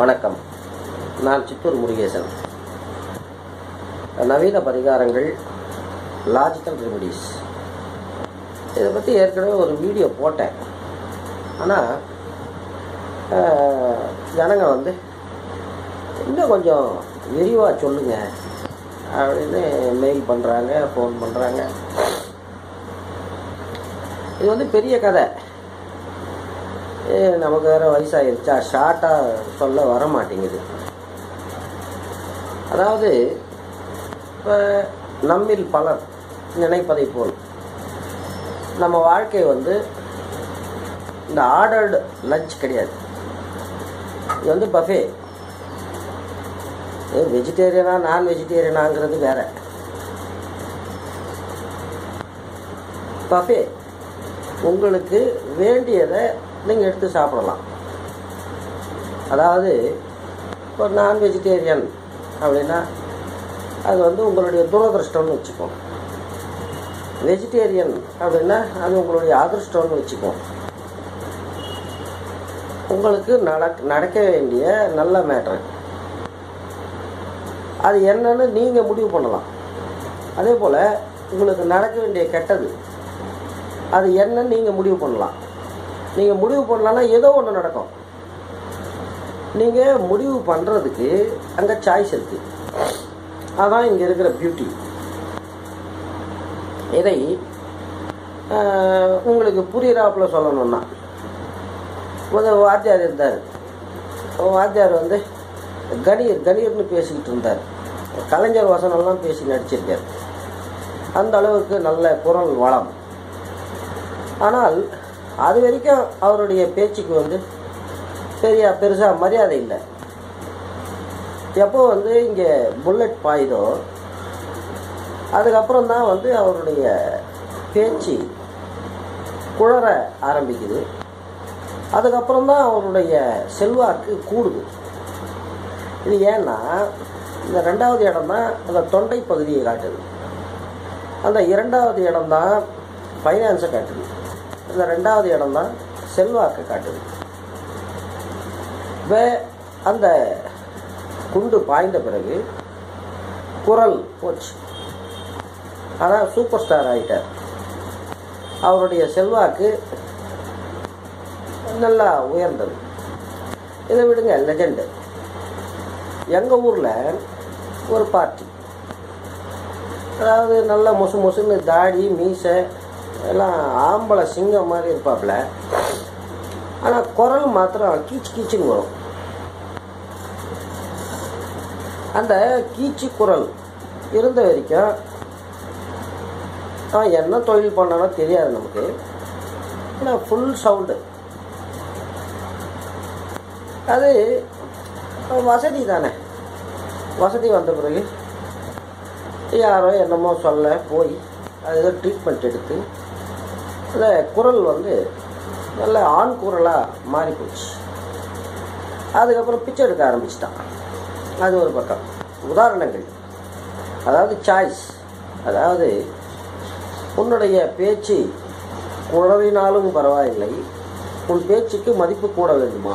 வணக்கம் நான் சித்தூர் முருகேசன் நவீன பரிகாரங்கள் லாஜிக்கல் ரெமடிஸ் இதை பற்றி ஏற்கனவே ஒரு வீடியோ போட்டேன் ஆனால் ஜனங்க வந்து இன்னும் கொஞ்சம் விரிவாக சொல்லுங்க அப்படின்னு மெயில் பண்ணுறாங்க ஃபோன் பண்ணுறாங்க இது வந்து பெரிய கதை ஏ, நமக்கு வேற வயசாயிருச்சா ஷார்ட்டாக சொல்ல வர மாட்டேங்குது அதாவது இப்போ நம்மில் பலர் நினைப்பதை போல் நம்ம வாழ்க்கை வந்து இந்த ஆர்டர்டு லஞ்ச் கிடையாது இது வந்து பஃபே வெஜிடேரியனா நான் வெஜிடேரியனாங்கிறது வேற பஃபே உங்களுக்கு வேண்டியதை நீங்கள் எடுத்து சாப்பிடலாம் அதாவது இப்போ நான் வெஜிடேரியன் அப்படின்னா அது வந்து உங்களுடைய துரதிருஷ்டம்னு வச்சுக்கோங்க வெஜிடேரியன் அப்படின்னா அது உங்களுடைய அதிர்ஷ்டம்னு வச்சுக்கோங்க உங்களுக்கு நடக் நடக்க வேண்டிய நல்ல மேட்ரு அது என்னன்னு நீங்கள் முடிவு பண்ணலாம் அதே போல் உங்களுக்கு நடக்க வேண்டிய கெட்டது அது என்னன்னு நீங்கள் முடிவு பண்ணலாம் நீங்கள் முடிவு பண்ணலன்னா ஏதோ ஒன்று நடக்கும் நீங்கள் முடிவு பண்ணுறதுக்கு அங்கே சாய்ஸ் இருக்கு அதான் இங்கே இருக்கிற பியூட்டி இதை ஆஹ், உங்களுக்கு புரியிறாப்புல சொல்லணும்னா ஒரு வாத்தியார் இருந்தார் வாத்தியார் வந்து கணீர் கணீர்னு பேசிக்கிட்டு இருந்தார் கலைஞர் வசனம்லாம் பேசி நடிச்சிருக்கார் அந்த அளவுக்கு நல்ல குரல் வளம் ஆனால் அது வரைக்கும் அவருடைய பேச்சுக்கு வந்து பெரிய பெருசாக மரியாதை இல்லை எப்போ வந்து இங்கே புல்லட் பாயுதோ அதுக்கப்புறம் தான் வந்து அவருடைய பேச்சு குளற ஆரம்பிக்குது அதுக்கப்புறம் தான் அவருடைய செல்வாக்கு கூடுது இது ஏன்னா இந்த ரெண்டாவது இடம் தான் அந்த தொண்டை பகுதியை காட்டுது அந்த இரண்டாவது இடம் தான் ஃபைனான்ஸை காட்டுது இந்த ரெண்டாவது இடம் தான் செல்வாக்கை காட்டுது வே அந்த குண்டு பாய்ந்த பிறகு குரல் போச்சு ஆனால் சூப்பர் ஸ்டார் ஆகிட்டார் அவருடைய செல்வாக்கு நல்லா உயர்ந்தது இதை விடுங்க லெஜெண்டு எங்கள் ஊரில் ஒரு பார்ட்டி அதாவது நல்ல மொசு மொசுன்னு தாடி மீசை எல்லாம் ஆம்பளை சிங்கம் மாதிரி இருப்பாப்புல ஆனால் குரல் மாத்திரம் கீச்சு கீச்சுன்னு வரும் அந்த கீச்சு குரல் இருந்த வரைக்கும் அவன் என்ன தொழில் பண்ணானோ தெரியாது நமக்கு ஆனால் ஃபுல் சவுண்டு அது வசதி தானே வசதி வந்த பிறகு யாரோ என்னமோ சொல்ல போய் அது ஏதோ ட்ரீட்மெண்ட் எடுத்து அந்த குரல் வந்து நல்ல ஆண் குரலாக மாறி போச்சு அதுக்கப்புறம் பிச்சை எடுக்க ஆரம்பிச்சிட்டான் அது ஒரு பக்கம் உதாரணங்கள் அதாவது சாய்ஸ் அதாவது உன்னுடைய பேச்சு குழவினாலும் பரவாயில்லை உன் பேச்சுக்கு மதிப்பு கூட வேண்டுமா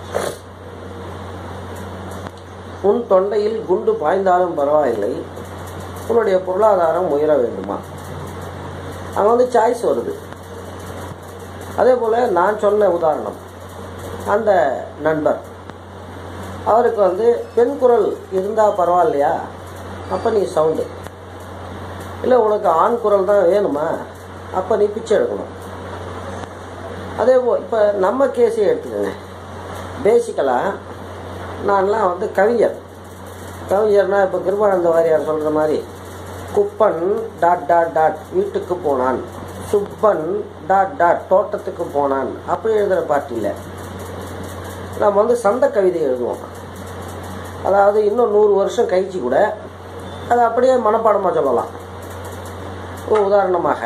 உன் தொண்டையில் குண்டு பாய்ந்தாலும் பரவாயில்லை உன்னுடைய பொருளாதாரம் உயர வேண்டுமா அங்கே வந்து சாய்ஸ் வருது அதே போல் நான் சொன்ன உதாரணம் அந்த நண்பர் அவருக்கு வந்து பெண் குரல் இருந்தால் பரவாயில்லையா அப்போ நீ சவுண்டு இல்லை உனக்கு ஆண் குரல் தான் வேணுமா அப்போ நீ பிச்சை எடுக்கணும் அதே போ இப்போ நம்ம கேஸே எடுத்துக்கோங்க பேசிக்கலாக நான்லாம் வந்து கவிஞர் கவிஞர்னா இப்போ கிருபானந்த வாரியார் சொல்கிற மாதிரி குப்பன் டாட் டாட் டாட் வீட்டுக்கு போனான் சுப்பன் டாட் டாட் தோட்டத்துக்கு போனான் அப்படி எழுதுகிற பாட்டியில் நம்ம வந்து சந்த கவிதை எழுதுவோம் அதாவது இன்னும் நூறு வருஷம் கழிச்சு கூட அதை அப்படியே மனப்பாடமாக சொல்லலாம் ஒரு உதாரணமாக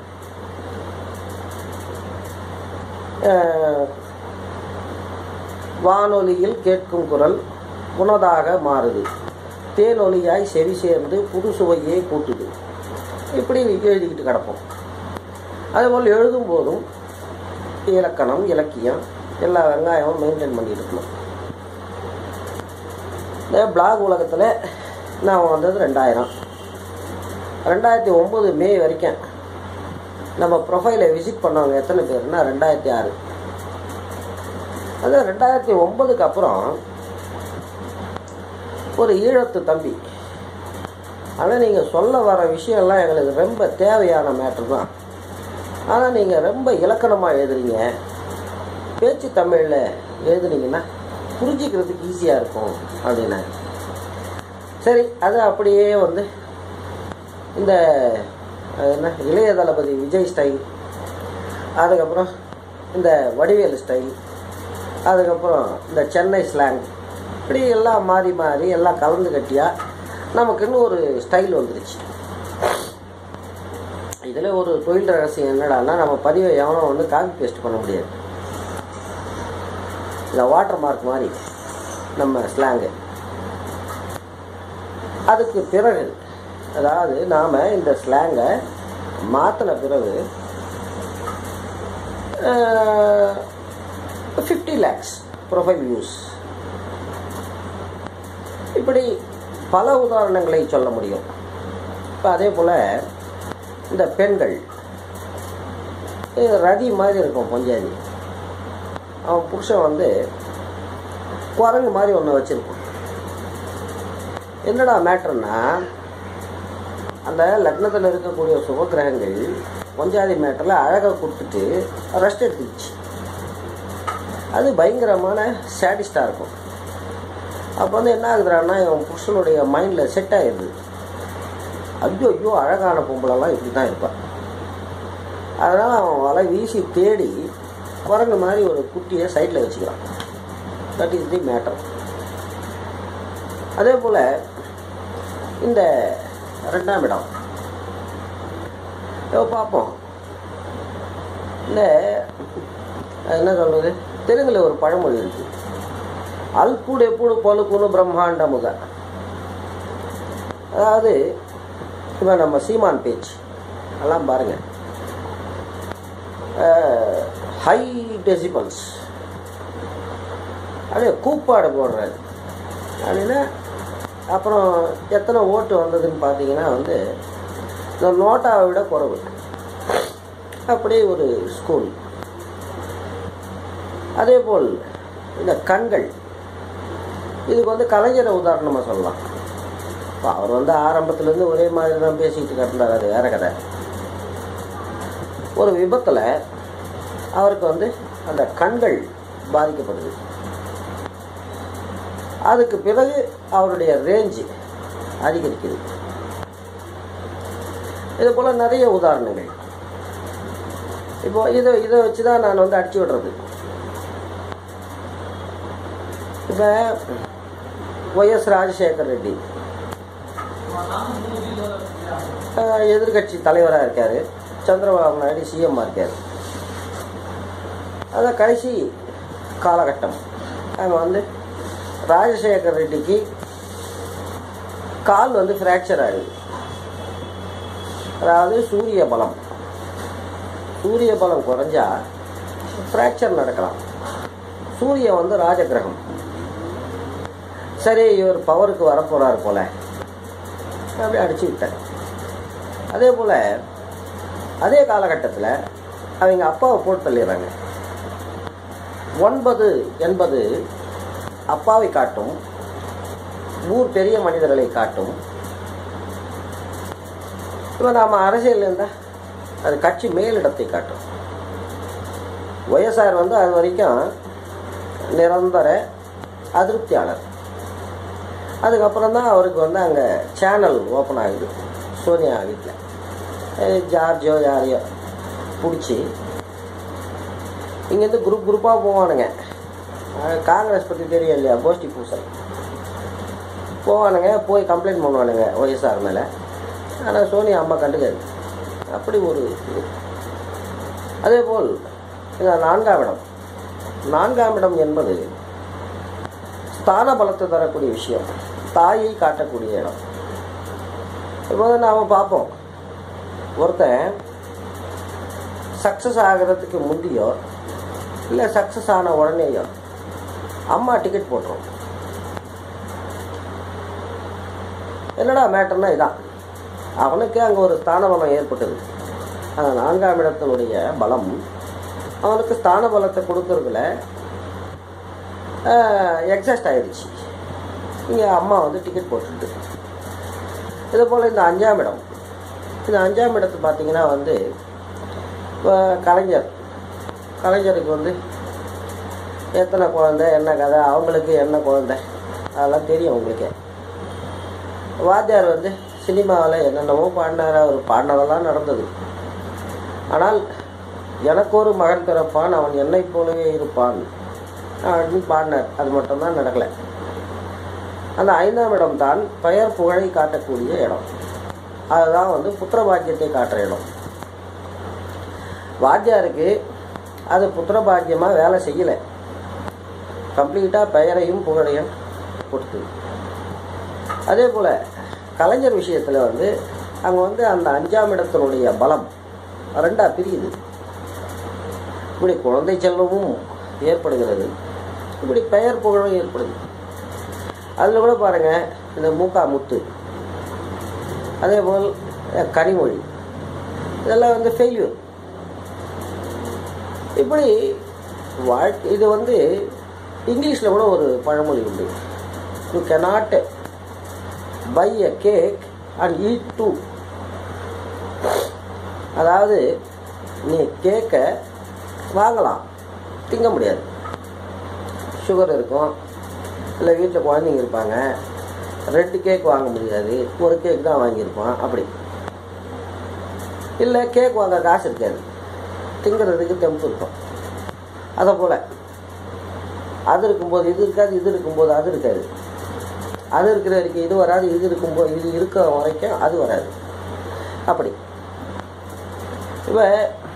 அஹ், வானொலியில் கேட்கும் குரல் உனதாக மாறுது தேனொலியாய் செவி சேர்ந்து புது சுவையே கூட்டுது இப்படி எழுதிக்கிட்டு கிடப்போம் அதேபோல் எழுதும் போதும் இலக்கணம் இலக்கியம் எல்லா வெங்காயமும் மெயின்டைன் பண்ணிட்டு இருக்கணும் இந்த பிளாக் உலகத்தில் நான் வந்தது ரெண்டாயிரம் ரெண்டாயிரத்தி ஒம்பது மே வரைக்கும் நம்ம ப்ரொஃபைலை விசிட் பண்ணவங்க எத்தனை பேர்னா ரெண்டாயிரத்தி ஆறு அது ரெண்டாயிரத்தி ஒம்பதுக்கு அப்புறம் ஒரு ஈழத்து தம்பி ஆனால் நீங்கள் சொல்ல வர விஷயம்லாம் எங்களுக்கு ரொம்ப தேவையான மேட்ரு தான் ஆனால் நீங்கள் ரொம்ப இலக்கணமாக எழுதுறீங்க பேச்சு தமிழில் எழுதுனீங்கன்னா புரிஞ்சிக்கிறதுக்கு ஈஸியாக இருக்கும் அப்படின்னாங்க சரி அது அப்படியே வந்து இந்த அது என்ன இளைய தளபதி விஜய் ஸ்டைல் அதுக்கப்புறம் இந்த வடிவேலு ஸ்டைல் அதுக்கப்புறம் இந்த சென்னை ஸ்லாங் இப்படி எல்லாம் மாறி மாறி எல்லாம் கலந்து கட்டியாக நமக்குன்னு ஒரு ஸ்டைல் வந்துருச்சு இதில் ஒரு தொழில் ரகசியம் என்னடான்னா நம்ம பதிவை எவனும் வந்து காப்பி பேஸ்ட் பண்ண முடியாது இந்த வாட்டர் மார்க் மாதிரி நம்ம ஸ்லாங்கு அதுக்கு பிறகு அதாவது நாம் இந்த ஸ்லாங்கை மாற்றின பிறகு ஃபிஃப்டி லேக்ஸ் ப்ரொஃபைல் வியூஸ் இப்படி பல உதாரணங்களை சொல்ல முடியும் இப்போ அதே போல் இந்த பெண்கள் இது ரதி மாதிரி இருக்கும் பஞ்சாதி அவன் புருஷன் வந்து குரங்கு மாதிரி ஒன்று வச்சுருப்பான் என்னடா மேட்ருன்னா அந்த லக்னத்தில் இருக்கக்கூடிய சுபகிரகங்கள் பஞ்சாதி மேட்டரில் அழகை கொடுத்துட்டு ரெஸ்ட் எடுத்துக்கிச்சு அது பயங்கரமான சேடிஸ்டாக இருக்கும் அப்போ வந்து என்ன ஆகுதுறான்னா இவன் புருஷனுடைய மைண்டில் செட் ஆகிடுது ஐயோ ஐயோ அழகான பொம்பளைலாம் இப்படி தான் இருப்பான் அதனால் அவன் வலை வீசி தேடி குரங்கு மாதிரி ஒரு குட்டியை சைடில் வச்சுக்கிறான் தட் இஸ் தி மேட்டர் அதே போல் இந்த ரெண்டாம் இடம் இப்போ பார்ப்போம் இந்த என்ன சொல்கிறது தெலுங்கில் ஒரு பழமொழி இருக்குது அல்புடு எப்புடு பழுக்குன்னு பிரம்மாண்ட முக அதாவது இப்போ நம்ம சீமான் பேச்சு எல்லாம் பாருங்கள் ஹை டெசிபல்ஸ் அப்படியே கூப்பாடு போடுறாரு அப்படின்னா அப்புறம் எத்தனை ஓட்டு வந்ததுன்னு பார்த்தீங்கன்னா வந்து இந்த நோட்டாவை விட குறைவு அப்படியே ஒரு ஸ்கூல் அதே போல் இந்த கண்கள் இதுக்கு வந்து கலைஞரை உதாரணமாக சொல்லலாம் இப்போ அவர் வந்து ஆரம்பத்துலேருந்து ஒரே மாதிரி தான் பேசிக்கிட்டு கட்டினார் அது வேற கதை ஒரு விபத்தில் அவருக்கு வந்து அந்த கண்கள் பாதிக்கப்படுது அதுக்கு பிறகு அவருடைய ரேஞ்சு அதிகரிக்குது இது போல் நிறைய உதாரணங்கள் இப்போ இதை இதை வச்சு தான் நான் வந்து அடிச்சு விடுறது இப்போ ஒய்எஸ் ராஜசேகர் ரெட்டி எதிர்கட்சி தலைவராக இருக்கார் சந்திரபாபு நாயுடு சிஎம்மாக இருக்கார் அதான் கடைசி காலகட்டம் அங்கே வந்து ராஜசேகர் ரெட்டிக்கு கால் வந்து ஃப்ராக்சர் ஆகுது அதாவது சூரிய பலம் சூரிய பலம் குறைஞ்சா ஃப்ராக்சர் நடக்கலாம் சூரியன் வந்து ராஜகிரகம் சரி இவர் பவருக்கு வரப்போறாரு போல அப்படி அடிச்சு விட்டார் அதே போல் அதே காலகட்டத்தில் அவங்க அப்பாவை போட்டு தள்ளிடுறாங்க ஒன்பது என்பது அப்பாவை காட்டும் ஊர் பெரிய மனிதர்களை காட்டும் இப்போ நாம் அரசியல் இருந்தால் அது கட்சி மேலிடத்தை காட்டும் ஒய்எஸ்ஆர் வந்து அது வரைக்கும் நிரந்தர அதிருப்தியாளர் அதுக்கப்புறம் தான் அவருக்கு வந்து அங்கே சேனல் ஓப்பன் ஆகுது சோனியா வீட்டில் ஜார்ஜோ யாரையோ பிடிச்சி இங்கேருந்து குரூப் குரூப்பாக போவானுங்க காங்கிரஸ் பற்றி தெரியும் இல்லையா கோஷ்டி பூசல் போவானுங்க போய் கம்ப்ளைண்ட் பண்ணுவானுங்க ஒய்எஸ்ஆர் மேலே ஆனால் சோனியா அம்மா கண்டுக்காது அப்படி ஒரு இது அதே போல் இந்த நான்காம் இடம் நான்காம் இடம் என்பது ஸ்தான பலத்தை தரக்கூடிய விஷயம் தாயை காட்டக்கூடிய இடம் இப்போ வந்து நாம் பார்ப்போம் ஒருத்தன் சக்ஸஸ் ஆகிறதுக்கு முந்தியோ இல்லை சக்ஸஸ் ஆன உடனேயோ அம்மா டிக்கெட் போட்டுரும் என்னடா மேட்டர்னா இதான் அவனுக்கு அங்கே ஒரு ஸ்தான பலம் ஏற்பட்டது அந்த நான்காம் இடத்தினுடைய பலம் அவனுக்கு ஸ்தான பலத்தை கொடுக்கறதுல எக்ஸாஸ்ட் ஆயிடுச்சு இங்கே அம்மா வந்து டிக்கெட் போட்டுட்டு இது போல் இந்த அஞ்சாம் இடம் இந்த அஞ்சாம் இடத்து பார்த்தீங்கன்னா வந்து அஹ், கலைஞர் கலைஞருக்கு வந்து எத்தனை குழந்தை என்ன கதை அவங்களுக்கு என்ன குழந்தை அதெல்லாம் தெரியும் உங்களுக்கு வாத்தியார் வந்து சினிமாவில் என்னென்னமோ பாடினார் அவர் பாடினதெல்லாம் நடந்தது ஆனால் எனக்கு ஒரு மகன் பிறப்பான் அவன் என்னைப் போலவே இருப்பான் அப்படின்னு பாடினார் அது மட்டும்தான் நடக்கலை அந்த ஐந்தாம் இடம் தான் பெயர் புகழை காட்டக்கூடிய இடம் அதுதான் வந்து புத்திர பாக்கியத்தை காட்டுற இடம் வாத்தியாருக்கு அது புத்திர பாக்கியமாக வேலை செய்யலை கம்ப்ளீட்டாக பெயரையும் புகழையும் கொடுத்தது அதே போல் கலைஞர் விஷயத்தில் வந்து அங்கே வந்து அந்த அஞ்சாம் இடத்தினுடைய பலம் ரெண்டாக பிரியுது இப்படி குழந்தை செல்வமும் ஏற்படுகிறது இப்படி பெயர் புகழும் ஏற்படுது அதில் கூட பாருங்கள் இந்த மூக்கா முத்து அதே போல் அஹ், கனிமொழி இதெல்லாம் வந்து ஃபெயில்யூர் இப்படி வாழ்க்கை இது வந்து இங்கிலீஷில் கூட ஒரு பழமொழி உண்டு you cannot buy a cake and eat too அதாவது நீ கேக்கை வாங்கலாம் திங்க முடியாது சுகர் இருக்கும் இல்லை வீட்டில் குழந்தைங்க இருப்பாங்க ரெண்டு கேக் வாங்க முடியாது ஒரு கேக் தான் வாங்கியிருப்பான் அப்படி இல்லை கேக் வாங்க காசு இருக்காது திங்கிறதுக்கு தெம்பு இருக்கும் அதை போல் அது இருக்கும்போது இது இருக்காது இது இருக்கும்போது அது இருக்காது அது இருக்கிற வரைக்கும் இது வராது இது இருக்கும்போது இது இருக்கிற வரைக்கும் அது வராது அப்படி இப்போ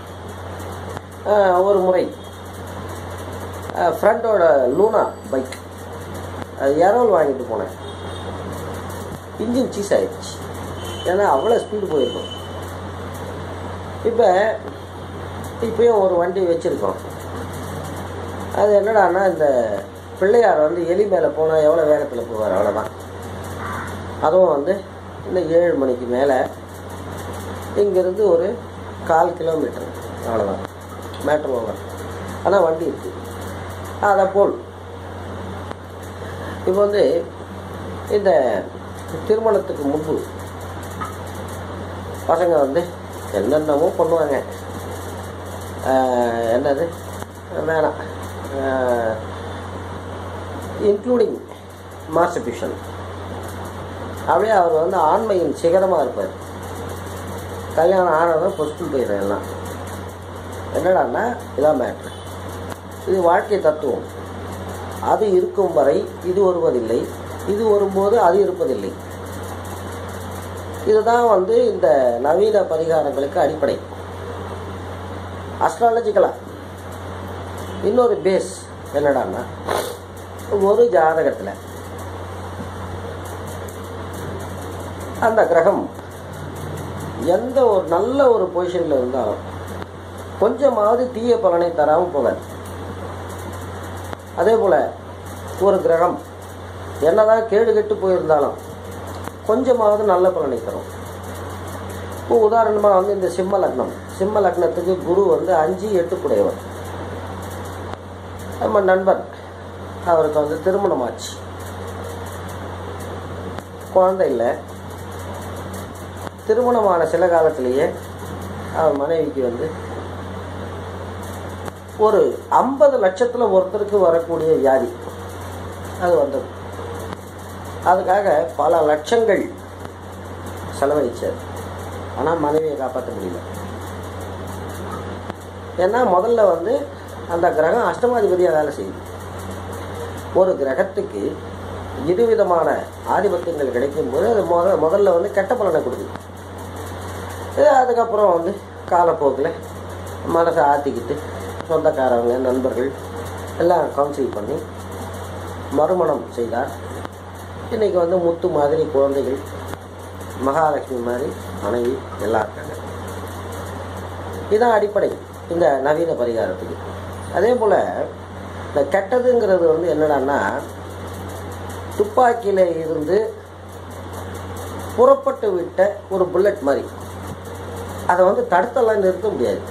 ஒரு முறை ஃப்ரெண்டோட லூனா பைக் அது இரவல் வாங்கிட்டு போனேன் இன்ஜின் சீஸ் ஆயிடுச்சு ஏன்னா அவ்வளோ ஸ்பீடு போயிருக்கும் இப்போ இப்பயும் ஒரு வண்டி வச்சுருக்கோம் அது என்னடான்னா இந்த பிள்ளையார் வந்து எலி மேலே போனால் எவ்வளோ வேகத்தில் போவார் அவ்வளோதான் அதுவும் வந்து இந்த ஏழு மணிக்கு மேலே இங்கேருந்து ஒரு கால் கிலோமீட்டர் அவ்வளோதான் மேட்டர் ஓவர் ஆனால் வண்டி இருக்குது அதை போல் இப்போ வந்து இந்த திருமணத்துக்கு முன்பு பசங்க வந்து என்னென்னமோ பண்ணுவாங்க ஆஹ் என்னது வேணாம் இன்க்ளூடிங் மாஸ்டர்பியூஷன் அப்படியே அவர் வந்து ஆண்மையின் சிகரமாக இருப்பார் கல்யாணம் ஆனதும் பொஸ்டில் போயிடும் எல்லாம் என்னடான்னா இதான் மேட்ரு இது வாழ்க்கை தத்துவம் அது இருக்கும் வரை இது வருவதில்லை இது வரும்போது அது இருப்பதில்லை இதுதான் வந்து இந்த நவீன பரிகாரங்களுக்கு அடிப்படை அஸ்ட்ராலஜிக்கலாக இன்னொரு பேஸ் என்னடான்னா ஒரு ஜாதகத்தில் அந்த கிரகம் எந்த ஒரு நல்ல ஒரு பொசிஷனில் இருந்தாலும் கொஞ்சமாவது தீய பலனை தராமல் போகாது அதே போல் ஒரு கிரகம் என்னதான் கேடு கெட்டு போயிருந்தாலும் கொஞ்சமாவது நல்ல பலனை தரும் இப்போ உதாரணமாக வந்து இந்த சிம்ம லக்னம் சிம்ம லக்னத்துக்கு குரு வந்து அஞ்சு எட்டு குடையவர் நம்ம நண்பர் அவருக்கு வந்து திருமணம் ஆச்சு குழந்தை இல்லை திருமணமான சில காலத்திலேயே அவர் மனைவிக்கு வந்து ஒரு ஐம்பது லட்சத்தில் ஒருத்தருக்கு வரக்கூடிய வியாதி அது வந்தது அதுக்காக பல லட்சங்கள் செலவழிச்சார் ஆனால் மனைவியை காப்பாற்ற முடியல ஏன்னா முதல்ல வந்து அந்த கிரகம் அஷ்டமாதிபதியாக வேலை செய்யுது ஒரு கிரகத்துக்கு இருவிதமான ஆதிபத்தியங்கள் கிடைக்கும்போது அது முத முதல்ல வந்து கெட்ட பலனை கொடுக்குது இது அதுக்கப்புறம் வந்து காலப்போக்கில் மனசை ஆற்றிக்கிட்டு சொந்தக்காரவங்க நண்பர்கள் எல்லாம் கவுன்சில் பண்ணி மறுமணம் செய்தார் இன்றைக்கி வந்து முத்து மாதிரி குழந்தைகள் மகாலட்சுமி மாதிரி மனைவி எல்லாம் இருக்காங்க இதுதான் அடிப்படை இந்த நவீன பரிகாரத்துக்கு அதே போல் இந்த கெட்டதுங்கிறது வந்து என்னடான்னா துப்பாக்கியில் இருந்து புறப்பட்டு விட்ட ஒரு புல்லட் மாதிரி அதை வந்து தடுத்தெல்லாம் நிறுத்த முடியாது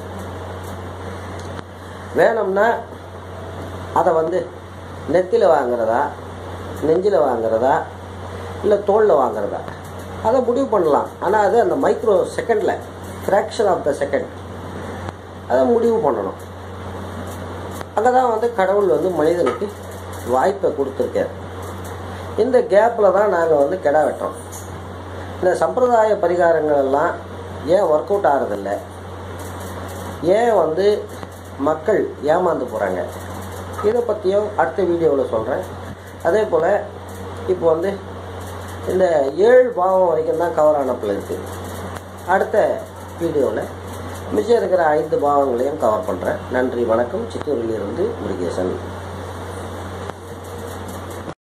வேணும்னா அதை வந்து நெத்தியில் வாங்குறதா நெஞ்சில் வாங்குறதா இல்லை தோளில் வாங்குறதா அதை முடிவு பண்ணலாம் ஆனால் அது அந்த மைக்ரோ செகண்டில் ஃப்ராக்ஷன் ஆஃப் த செகண்ட் அதை முடிவு பண்ணணும் அங்கே தான் வந்து கடவுள் வந்து மனிதனுக்கு வாய்ப்பை கொடுத்துருக்காரு இந்த கேப்பில் தான் நாங்கள் வந்து கிடா வெட்டோம் இந்த சம்பிரதாய பரிகாரங்கள் எல்லாம் ஏன் ஒர்க் அவுட் ஆகிறதில்ல ஏன் வந்து மக்கள் ஏமாந்து போகிறாங்க இதை பற்றியும் அடுத்த வீடியோவில் சொல்கிறேன் அதே போல் இப்போ வந்து இந்த ஏழு பாவம் வரைக்கும் தான் கவர் ஆனப்பில் இருக்குது அடுத்த வீடியோவில் மிச்சம் இருக்கிற ஐந்து பாவங்களையும் கவர் பண்ணுறேன் நன்றி வணக்கம் சித்தூரிலிருந்து முருகேசன்